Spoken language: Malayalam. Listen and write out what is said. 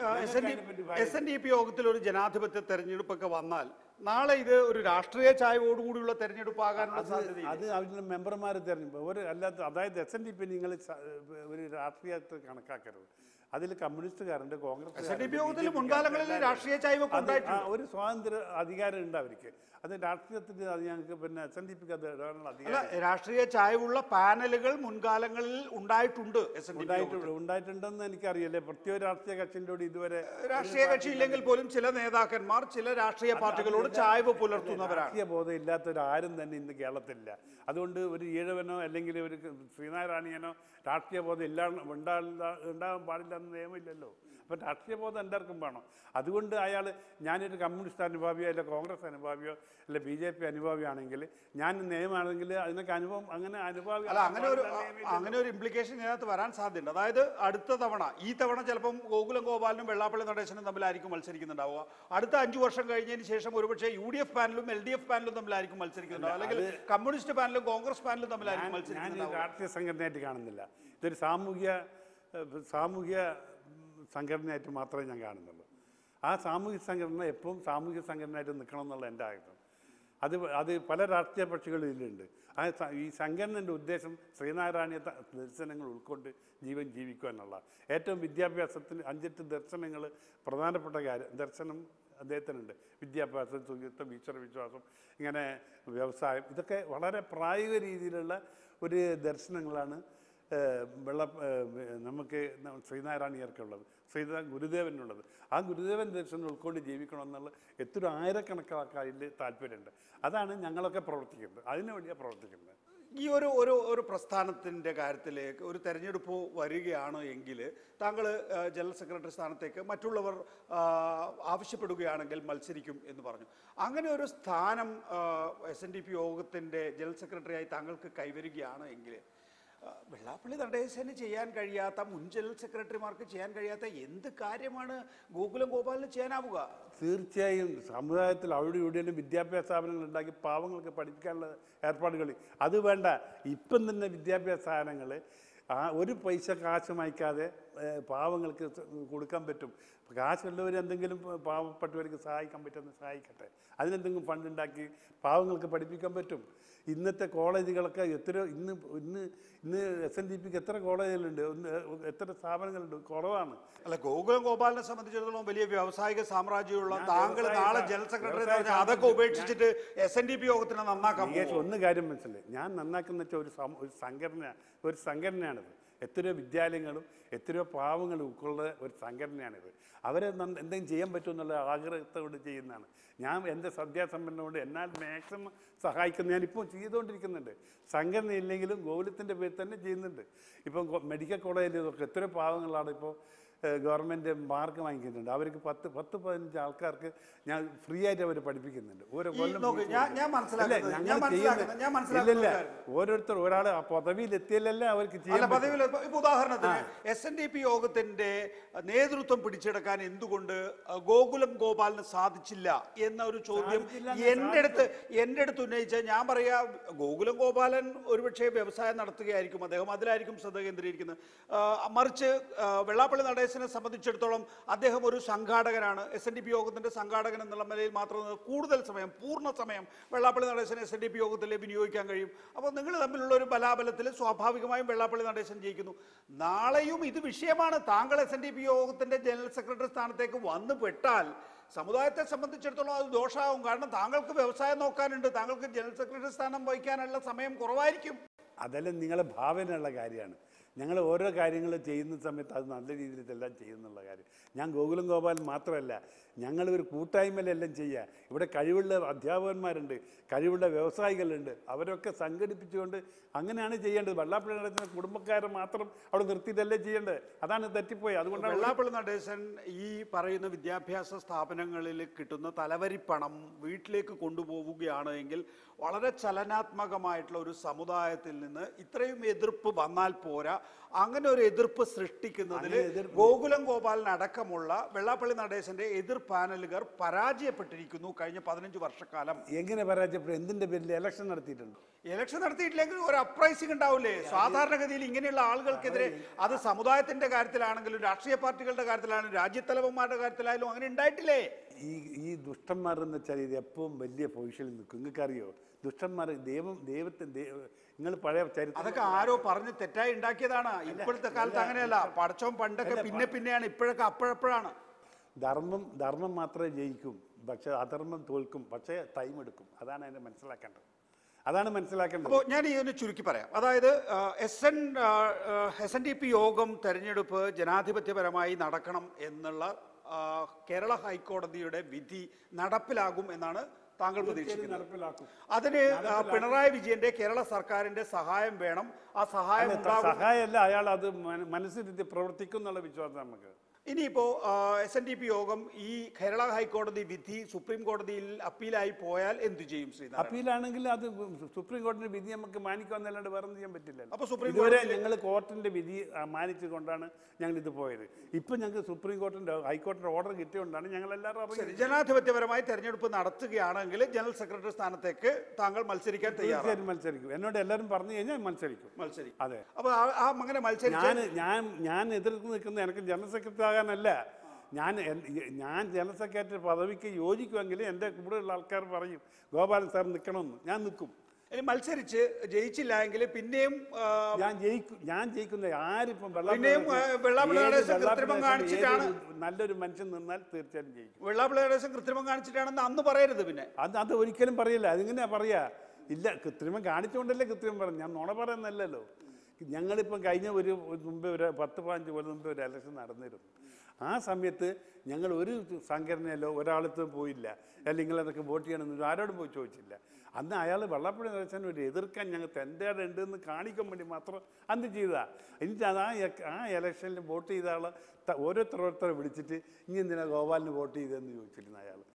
S N D S N D P യോഗത്തിൽ ഒരു ജനാധിപത്യ തെരഞ്ഞെടുപ്പൊക്കെ വന്നാൽ നാളെ ഇത് ഒരു രാഷ്ട്രീയ ചായവോടുകൂടിയുള്ള തെരഞ്ഞെടുപ്പാകാനുള്ള സാധ്യത അത് അവരുടെ മെമ്പർമാർ തിരഞ്ഞെടുപ്പ് ഒരു അല്ലാത്ത അതായത് എസ് എൻ ഡി പി നിങ്ങൾ സ- ഒരു രാഷ്ട്രീയത്തെ കണക്കാക്കരുത് അതിൽ കമ്മ്യൂണിസ്റ്റുകാരുണ്ട് S N D Congress P യോഗത്തിൽ മുൻകാലങ്ങളിൽ രാഷ്ട്രീയ ചായ്വൊക്കെ ഉണ്ടായിട്ടുണ്ട് ഒരു സ്വാതന്ത്ര്യ അധികാരം ഉണ്ട് അവർക്ക് അത് രാഷ്ട്രീയത്തിന് അത് ഞങ്ങൾക്ക് പിന്നെ എസ് എൻ ഡി പിക്ക് അത് ഇടാനുള്ള അല്ല അധികാരം രാഷ്ട്രീയ ചായ്വുള്ള പാനലുകൾ മുൻകാലങ്ങളിൽ ഉണ്ടായിട്ടുണ്ട് എസ് എൻ ഡി പി ഉണ്ടായിട്ടുണ്ട് ഉണ്ടായിട്ടുണ്ടെന്ന് എനിക്കറിയില്ലേ പ്രത്യേക രാഷ്ട്രീയ കക്ഷിൻ്റെ കൂടി ഇതുവരെ രാഷ്ട്രീയ കക്ഷി ഇല്ലെങ്കിൽ പോലും ചില നേതാക്കന്മാർ ചില രാഷ്ട്രീയ പാർട്ടികളോട് ചായ്വ് പുലർത്തുന്നവരാണ് രാഷ്ട്രീയ ബോധം ഇല്ലാത്തവരാരും തന്നെ ഇന്ന് കേരളത്തിലില്ല അതുകൊണ്ട് ഒരു ഈഴവനോ അല്ലെങ്കിൽ ഒരു ശ്രീനാരായണീയനോ രാഷ്ട്രീയ ബോധം ഇല്ലാ ഉണ്ടാകില്ല ഉണ്ടാകാൻ പാടില്ല എന്ന് നിയമമില്ലല്ലോ അപ്പം രാഷ്ട്രീയ ബോധം എല്ലാവർക്കും വേണം അതുകൊണ്ട് അയാൾ ഞാനൊരു കമ്മ്യൂണിസ്റ്റ് അനുഭാവിയോ അല്ല കോൺഗ്രസ് അനുഭാവിയോ അല്ല ബി ജെ പി അനുഭാവിയാണെങ്കിൽ ഞാൻ നിയമമാണെങ്കിൽ അതിനൊക്കെ അനുഭവം അങ്ങനെ അനുഭാവി അല്ല അങ്ങനെ ഒരു അങ്ങനെ ഒരു ഇംപ്ലിക്കേഷൻ ഇതിനകത്ത് വരാൻ സാധ്യതയുണ്ട് അതായത് അടുത്ത തവണ ഈ തവണ ചിലപ്പം ഗോകുലം ഗോപാലനും വെള്ളാപ്പള്ളി നടേശനും തമ്മിലായിരിക്കും മത്സരിക്കുന്നുണ്ടാവുക അടുത്ത അഞ്ചു വർഷം കഴിഞ്ഞതിന് ശേഷം ഒരുപക്ഷെ യു ഡി എഫ് പാനലും എൽ ഡി എഫ് പാനലും തമ്മിലായിരിക്കും മത്സരിക്കുന്നുണ്ടാവുക അല്ലെങ്കിൽ കമ്മ്യൂണിസ്റ്റ് പാനലും കോൺഗ്രസ് പാനലും തമ്മിലായിരിക്കും ഞാൻ മത്സരിക്കുന്നുണ്ടാവുക രാഷ്ട്രീയ സംഘടനയായിട്ട് കാണുന്നില്ല ഇതൊരു സാമൂഹ്യ ഏഹ്, സാമൂഹ്യ ഉം, സംഘടനയായിട്ട് മാത്രമേ ഞാൻ കാണുന്നുള്ളൂ ആ സാമൂഹ്യ സംഘടന എപ്പോഴും സാമൂഹ്യ സംഘടനയായിട്ട് നിൽക്കണം എന്നുള്ള എൻ്റെ ആഗ്രഹം അത് അത് പല രാഷ്ട്രീയ പക്ഷികളും ഇതിലുണ്ട് ആ സ- ഈ സംഘടനയുടെ ഉദ്ദേശം ശ്രീനാരായണീയ ത- ദർശനങ്ങൾ ഉൾക്കൊണ്ട് ജീവൻ ജീവിക്കുക എന്നുള്ള ഏറ്റവും വിദ്യാഭ്യാസത്തിന് അഞ്ചെട്ട് ദർശനങ്ങൾ പ്രധാനപ്പെട്ട കാര്യം ദർശനം അദ്ദേഹത്തിനുണ്ട് വിദ്യാഭ്യാസം ശുചിത്വം ഈശ്വര വിശ്വാസം ഇങ്ങനെ വ്യവസായം ഇതൊക്കെ വളരെ പ്രായോഗിക രീതിയിലുള്ള ഒരു ദർശനങ്ങളാണ് ഏഹ്, വെള്ള ഏഹ്, നമുക്ക് ന- ശ്രീനാരായണീയർക്കുള്ളത് ശ്രീനാ ഗുരുദേവനുള്ളത് ആ ഗുരുദേവൻ ദർശനം ഉൾക്കൊണ്ട് ജീവിക്കണമെന്നുള്ള എത്ര ആയിരക്കണക്കാക്കാരിൽ താല്പര്യമുണ്ട് അതാണ് ഞങ്ങളൊക്കെ പ്രവർത്തിക്കുന്നത് അതിനു വേണ്ടിയാണ് പ്രവർത്തിക്കുന്നത് ഈ ഒരു ഒരു ഒരു പ്രസ്ഥാനത്തിൻ്റെ കാര്യത്തിലേക്ക് ഒരു തെരഞ്ഞെടുപ്പ് വരികയാണ് എങ്കിൽ താങ്കൾ ആ, ജനറൽ സെക്രട്ടറി സ്ഥാനത്തേക്ക് മറ്റുള്ളവർ ആ, ആവശ്യപ്പെടുകയാണെങ്കിൽ മത്സരിക്കും എന്ന് പറഞ്ഞു അങ്ങനെ ഒരു സ്ഥാനം എസ് എൻ ഡി പി യോഗത്തിൻ്റെ ജനറൽ സെക്രട്ടറിയായി താങ്കൾക്ക് കൈവരികയാണ് എങ്കിൽ ആ, വെള്ളാപ്പള്ളി നടേശന് ചെയ്യാൻ കഴിയാത്ത മുൻ ജനറൽ സെക്രട്ടറിമാർക്ക് ചെയ്യാൻ കഴിയാത്ത എന്ത് കാര്യമാണ് ഗോകുലം ഗോപാലിന് ചെയ്യാനാവുക തീർച്ചയായും സമുദായത്തിൽ അവിടെ ഇവിടെയും വിദ്യാഭ്യാസ സ്ഥാപനങ്ങൾ ഉണ്ടാക്കി പാവങ്ങൾക്ക് പഠിപ്പിക്കാനുള്ള ഏർപ്പാടുകൾ അത് വേണ്ട ഇപ്പം തന്നെ വിദ്യാഭ്യാസ സ്ഥാപനങ്ങൾ ആ ഒരു പൈസ കാശ് വാങ്ങിക്കാതെ ഏഹ്, പാവങ്ങൾക്ക് സ- കൊടുക്കാൻ പറ്റും കാശുള്ളവർ എന്തെങ്കിലും പ- പാവപ്പെട്ടവർക്ക് സഹായിക്കാൻ പറ്റുന്ന സഹായിക്കട്ടെ അതിനെന്തെങ്കിലും ഫണ്ട് ഉണ്ടാക്കി പാവങ്ങൾക്ക് പഠിപ്പിക്കാൻ പറ്റും ഇന്നത്തെ കോളേജുകളൊക്കെ എത്ര ഇന്ന് ഇന്ന് ഇന്ന് എസ് എൻ ഡി പിക്ക് എത്ര കോളേജുകളുണ്ട് ഒന്ന് എത്ര സ്ഥാപനങ്ങളുണ്ട് കുറവാണ് അല്ല ഗോകുലം ഗോപാലിനെ സംബന്ധിച്ചിടത്തോളം വലിയ വ്യാവസായിക സാമ്രാജ്യമുള്ള ഞാൻ താങ്കൾ വ്യവസായ നാളെ സാ- ജനറൽ സെക്രട്ടറി വ്യവസായ എന്ന് പറഞ്ഞാൽ അതൊക്കെ ഉപേക്ഷിച്ചിട്ട് എസ് എൻ ഡി പി യോഗത്തിനെ നന്നാക്കാൻ നികേഷ് പോകുമോ? ഒന്ന് കാര്യം മനസ്സിലായി ഞാൻ നന്നാക്കുന്ന വെച്ചാൽ ഒരു സം- ഒരു സംഘടന ഒരു സംഘടനയാണിത് എത്രയോ വിദ്യാലയങ്ങളും എത്രയോ പാവങ്ങളും ഉൾക്കൊള്ള ഒരു സംഘടനയാണിത് അവരെ നന്ന- എന്തെങ്കിലും ചെയ്യാൻ പറ്റുമെന്നുള്ള ആഗ്രഹത്തോട് ചെയ്യുന്നതാണ് ഞാൻ എൻ്റെ സദ്യാസമ്പന്നം കൊണ്ട് എന്നാൽ മാക്സിമം സഹായിക്കുന്ന ഞാനിപ്പോൾ ചെയ്തുകൊണ്ടിരിക്കുന്നുണ്ട് സംഘടന ഇല്ലെങ്കിലും ഗോകുലത്തിൻ്റെ പേരിൽ തന്നെ ചെയ്യുന്നുണ്ട് ഇപ്പം ഗോ- മെഡിക്കൽ കോളേജിലൊക്കെ എത്രയോ പാവങ്ങളാണ് ഇപ്പോൾ ഗവൺമെൻറ് മാർക്ക് വാങ്ങിക്കുന്നുണ്ട് അവർക്ക് പത്ത് പത്ത് പതിനഞ്ച് ആൾക്കാർക്ക് ഞാൻ ഫ്രീ ആയിട്ട് അവർ പഠിപ്പിക്കുന്നുണ്ട് ഓരോ ഈ കൊല്ലം നോക്ക് fees ഞാൻ- കൊടുക്കും. ഞാൻ മനസ്സിലാക്കുന്നത്, ഇല്ല, ഞാൻ ഞങ്ങൾ മനസ്സിലാക്കുന്നത്, ചെയ്യുന്ന- ഞാൻ മനസ്സിലാക്കുന്ന ഇല്ലില്ല, ഒരു കാര്യം. ഓരോരുത്തർ ഒരാൾ ആ പദവിയിൽ എത്തിയല്ലേ അവർക്ക് ചെയ്യാൻ അല്ല പറ്റൂ. പദവിയിൽ ഇപ്പൊ ഇപ്പൊ ഉദാഹരണത്തിന് എസ് എൻ ഡി പി യോഗത്തിന്റെ നേതൃത്വം പിടിച്ചെടുക്കാൻ എന്തുകൊണ്ട് അഹ്, ഗോകുലം ഗോപാലിന് സാധിച്ചില്ല എന്ന ഒരു ചോദ്യം സാധിച്ചില്ല എന്ന് എൻ്റെ അടുത്ത് എൻ്റെ അടുത്ത് ഉന്നയിച്ച ഞാൻ പറയാ ഗോകുലം ഗോപാലൻ ഒരുപക്ഷെ വ്യവസായം നടത്തുകയായിരിക്കും അദ്ദേഹം അതിലായിരിക്കും ശ്രദ്ധ കേന്ദ്രീകരിക്കുന്നത് ആ, മറിച്ച് ആ, വെള്ളാപ്പള്ളി നടേശനെ സംബന്ധിച്ചിടത്തോളം അദ്ദേഹം ഒരു സംഘാടകനാണ് എസ് എൻ ഡി പി യോഗത്തിന്റെ സംഘാടകൻ എന്നുള്ള നിലയിൽ മാത്രം നിന്ന് കൂടുതൽ സമയം പൂർണ്ണ സമയം Vellappally Natesan S N D P യോഗത്തിൽ വിനിയോഗിക്കാൻ കഴിയും അപ്പോൾ നിങ്ങൾ തമ്മിലുള്ള ഒരു ബലാബലത്തിൽ സ്വാഭാവികമായും വെള്ളാപ്പള്ളി നടേശൻ ജയിക്കുന്നു നാളെയും ഇത് വിഷയമാണ് താങ്കൾ എസ് എൻ ഡി പി യോഗത്തിന്റെ ജനറൽ സെക്രട്ടറി സ്ഥാനത്തേക്ക് വന്നു പെട്ടാൽ സമുദായത്തെ സംബന്ധിച്ചിടത്തോളം അത് ദോഷമാവും കാരണം താങ്കൾക്ക് വ്യവസായം നോക്കാനുണ്ട് താങ്കൾക്ക് ജനറൽ സെക്രട്ടറി സ്ഥാനം വഹിക്കാനുള്ള സമയം കുറവായിരിക്കും അതെല്ലാം നിങ്ങളെ ഭാവനയുള്ള കാര്യമാണ് ഞങ്ങൾ ഓരോ കാര്യങ്ങൾ ചെയ്യുന്ന സമയത്ത് അത് നല്ല രീതിയിൽ ഇതെല്ലാം ചെയ്യുന്നുള്ള കാര്യം ഞാൻ ഗോകുലം ഗോപാലൻ മാത്രമല്ല ഞങ്ങൾ ഒരു കൂട്ടായ്മയിലെല്ലാം ചെയ്യുക ഇവിടെ കഴിവുള്ള അധ്യാപകന്മാരുണ്ട് കഴിവുള്ള വ്യവസായികളുണ്ട് അവരൊക്കെ സംഘടിപ്പിച്ചുകൊണ്ട് അങ്ങനെയാണ് ചെയ്യേണ്ടത് വെള്ളാപ്പള്ളി നടത്തുന്ന കുടുംബക്കാരെ മാത്രം അവിടെ നിർത്തിയിട്ടല്ലേ ചെയ്യേണ്ടത് അതാണ് തെറ്റിപ്പോയി അതുകൊണ്ടാണ് വെള്ളാപ്പള്ളി നടേശൻ ഈ പറയുന്ന വിദ്യാഭ്യാസ സ്ഥാപനങ്ങളിൽ കിട്ടുന്ന തലവരി പണം വീട്ടിലേക്ക് കൊണ്ടുപോവുകയാണ് എങ്കിൽ വളരെ ചലനാത്മകമായിട്ടുള്ള ഒരു സമുദായത്തിൽ നിന്ന് ഇത്രയും എതിർപ്പ് വന്നാൽ പോരാ അങ്ങനെ ഒരു എതിർപ്പ് സൃഷ്ടിക്കുന്നതിൽ അങ്ങനെ എതിർപ്പ് ഗോകുലം ഗോപാലൻ അടക്കമുള്ള വെള്ളാപ്പള്ളി നടേശന്റെ എതിർ പാനലുകാർ പരാജയപ്പെട്ടിരിക്കുന്നു കഴിഞ്ഞ പതിനഞ്ച് വർഷക്കാലം എങ്ങനെ പരാജയപ്പെടും എന്തിന്റെ പേരിൽ ഇലക്ഷൻ നടത്തിയിട്ടുണ്ട് ഇലക്ഷൻ നടത്തിയിട്ടില്ലെങ്കിൽ ഒരു അപ്രൈസിംഗ് ഉണ്ടാവില്ലേ സാധാരണഗതിയിൽ ഇങ്ങനെയുള്ള ആളുകൾക്കെതിരെ അത് സമുദായത്തിന്റെ കാര്യത്തിലാണെങ്കിലും രാഷ്ട്രീയ പാർട്ടികളുടെ കാര്യത്തിലാണെങ്കിലും രാജ്യത്തലവന്മാരുടെ കാര്യത്തിലായാലും അങ്ങനെ ഉണ്ടായിട്ടില്ലേ ഈ ഈ ദുഷ്ടന്മാർ എന്ന് വെച്ചാൽ ഇത് എപ്പോഴും വലിയ പൊസിഷനിൽ നിൽക്കും നിങ്ങൾക്കറിയോ ദുഷ്ടന്മാർ ദൈവം ദൈവത്തെ നിങ്ങൾ പഴയ ചരിത്രം അതൊക്കെ ആരോ പറഞ്ഞ് തെറ്റായി ഉണ്ടാക്കിയതാണ് ഇപ്പോഴത്തെ കാലത്ത് അങ്ങനെയല്ല പടച്ചോൻ പണ്ടൊക്കെ പിന്നെ പിന്നെയാണ് ഇപ്പോഴൊക്കെ അപ്പോഴപ്പോഴാണ് ധർമ്മം ധർമ്മം മാത്രമേ ജയിക്കും പക്ഷെ അധർമ്മം തോൽക്കും പക്ഷേ ടൈം എടുക്കും അതാണ് അതിനെ മനസ്സിലാക്കേണ്ടത് അതാണ് മനസ്സിലാക്കേണ്ടത് അപ്പോൾ ഞാൻ ഇതിനെ ചുരുക്കി പറയാം അതായത് S N S N D P യോഗം തെരഞ്ഞെടുപ്പ് ജനാധിപത്യപരമായി നടക്കണം എന്നുള്ള ആ, കേരള ഹൈക്കോടതിയുടെ വിധി നടപ്പിലാകും എന്നാണ് താങ്കൾ പ്രതീക്ഷിക്കുന്നത് നടപ്പിലാക്കും അതിന് ആ, പിണറായി വിജയന്റെ കേരള സർക്കാരിന്റെ സഹായം വേണം ആ സഹായം ഉണ്ടാകും സഹായമല്ല അയാൾ അത് മന- മനസ്സിരുത്തി പ്രവർത്തിക്കും എന്നുള്ള വിശ്വാസം നമുക്ക് ഇനിയിപ്പോ എസ് എൻ ഡി പി യോഗം ഈ കേരള ഹൈക്കോടതി വിധി സുപ്രീം കോടതിയിൽ അപ്പീലായി പോയാൽ എന്തു ചെയ്യും ശ്രീനാരായണൻ അപ്പീലാണെങ്കിൽ അത് സുപ്രീം കോടതിയുടെ വിധി നമുക്ക് മാനിക്കാന്നല്ലാണ്ട് വേറെ ഒന്നും ചെയ്യാൻ പറ്റില്ലല്ലോ അപ്പൊ സുപ്രീം ഇതുവരെ ഞങ്ങൾ കോർട്ടിന്റെ വിധി ആ, മാനിച്ചുകൊണ്ടാണ് ഞങ്ങൾ ഇത് പോയത് ഇപ്പൊ ഞങ്ങൾക്ക് സുപ്രീം കോർട്ടിന്റെ ഹൈക്കോടതിയുടെ ഓർഡർ കിട്ടിയോണ്ടാണ് ഞങ്ങൾ എല്ലാവരും ശരി അറിയുന്നത് ജനാധിപത്യപരമായി തെരഞ്ഞെടുപ്പ് നടത്തുകയാണെങ്കിൽ ജനറൽ സെക്രട്ടറി സ്ഥാനത്തേക്ക് താങ്കൾ മത്സരിക്കാൻ തയ്യാറാണ് തീർച്ചയായും മത്സരിക്കും എന്നോട് എല്ലാവരും പറഞ്ഞു കഴിഞ്ഞാൽ മത്സരിക്കും മത്സരിക്കും അതെ അപ്പൊ ആ- ആ അങ്ങനെ മത്സരിച്ച് ഞാൻ ഞാൻ ഞാൻ എതിർത്ത് നിൽക്കുന്ന എനിക്ക് ജനറൽ സെക്രട്ടറി ആകാനല്ല ഞാൻ എൻ- ഞാൻ ജനറൽ സെക്രട്ടറി പദവിക്ക് യോജിക്കുമെങ്കിൽ എൻ്റെ കൂടെയുള്ള ആൾക്കാർ പറയും ഗോപാലൻ സാർ നിൽക്കണമെന്ന് ഞാൻ നിൽക്കും ഇനി മത്സരിച്ച് ജയിച്ചില്ല എങ്കിൽ പിന്നെയും ആ, ഞാൻ ജയിക്കും ഞാൻ ജയിക്കുന്ന ആരിപ്പം പിന്നെയും, ആ, വെള്ളാപ്പള്ളി ഏത് നടേശൻ വെള്ളാപ്പള്ളി കൃത്രിമം നടേശൻ കാണിച്ചിട്ടാണ് ഏതൊരു നല്ലൊരു മനുഷ്യൻ നിന്നാൽ തീർച്ചയായും ജയിക്കും വെള്ളാപ്പള്ളി നടേശൻ കൃത്രിമം കാണിച്ചിട്ടാണെന്ന് അന്ന് പറയരുത് പിന്നെ അത് അത് ഒരിക്കലും പറയില്ല അതിങ്ങനെയാ പറയാ ഇല്ല കൃത്രിമം കാണിച്ചുകൊണ്ടല്ലേ കൃത്രിമം പറഞ്ഞു ഞാൻ നുണ പറയുന്നല്ലോ ഞങ്ങളിപ്പം കഴിഞ്ഞ ഒരു ഒരു മുമ്പേ ഒരു പത്ത് പതിനഞ്ച് കൊല്ലം മുമ്പേ ഒരു ഇലക്ഷൻ നടന്നിരുന്നു ആ സമയത്ത് ഞങ്ങൾ ഒരു സംഘടനയിലോ ഒരാളത്തും പോയില്ല അല്ലെങ്കിൽ നിങ്ങൾ അതൊക്കെ വോട്ട് ചെയ്യണമെന്ന് ആരോടും പോയി ചോദിച്ചില്ല അന്ന് അയാൾ വെള്ളപ്പള്ളി നടച്ചാൻ ഒരു എതിർക്കാൻ ഞങ്ങൾക്ക് എൻ്റെ ഉണ്ട് എന്ന് കാണിക്കാൻ വേണ്ടി മാത്രം അന്ന് ചെയ്തതാ എന്നിട്ട് അത് ആ എ- ആ ഇലക്ഷനിൽ വോട്ട് ചെയ്ത ആൾ ഓരോരുത്തർ ഓരോരുത്തരെ വിളിച്ചിട്ട് ഇനി എന്തിനാ ഗോപാലിന് വോട്ട് ചെയ്തതെന്ന് ചോദിച്ചിരുന്നു അയാൾ